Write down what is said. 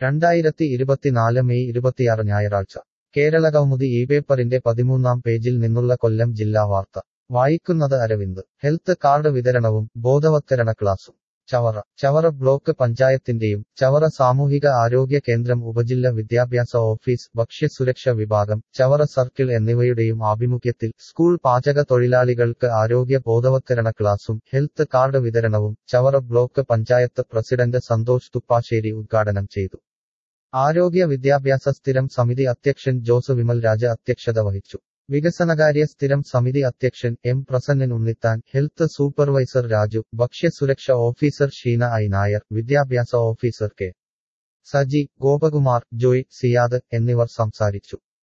രണ്ടായിരത്തി ഇരുപത്തിനാല് മെയ് ഇരുപത്തിയാറ് ഞായറാഴ്ച കേരള കൗമുദി ഈ പേപ്പറിന്റെ പതിമൂന്നാം പേജിൽ നിന്നുള്ള കൊല്ലം ജില്ലാ വാർത്ത വായിക്കുന്നത് അരവിന്ദ് ഹെൽത്ത് കാർഡ് വിതരണവും ബോധവത്കരണ ക്ലാസും ചവറ ചവറ ബ്ലോക്ക് പഞ്ചായത്തിന്റെയും ചവറ സാമൂഹിക ആരോഗ്യ കേന്ദ്രം ഉപജില്ല വിദ്യാഭ്യാസ ഓഫീസ് ഭക്ഷ്യസുരക്ഷ വിഭാഗം ചവറ സർക്കിൾ എന്നിവയുടെയും ആഭിമുഖ്യത്തിൽ സ്കൂൾ പാചക തൊഴിലാളികൾക്ക് ആരോഗ്യ ബോധവത്കരണ ക്ലാസും ഹെൽത്ത് കാർഡ് വിതരണവും ചവറ ബ്ലോക്ക് പഞ്ചായത്ത് പ്രസിഡന്റ് സന്തോഷ് തുപ്പാശ്ശേരി ഉദ്ഘാടനം ചെയ്തു ആരോഗ്യ വിദ്യാഭ്യാസ സ്ഥിരം സമിതി അധ്യക്ഷൻ ജോസ് വിമൽ രാജ അധ്യക്ഷത വഹിച്ചു വികസനകാര്യ സ്ഥിരം സമിതി അധ്യക്ഷൻ M Prasannan Unnithan health supervisor Raju ഭക്ഷ്യസുരക്ഷ ഓഫീസർ ഷീന ഐ നായർ വിദ്യാഭ്യാസ officer K Saji Gopakumar Joy Siyad എന്നിവർ സംസാരിച്ചു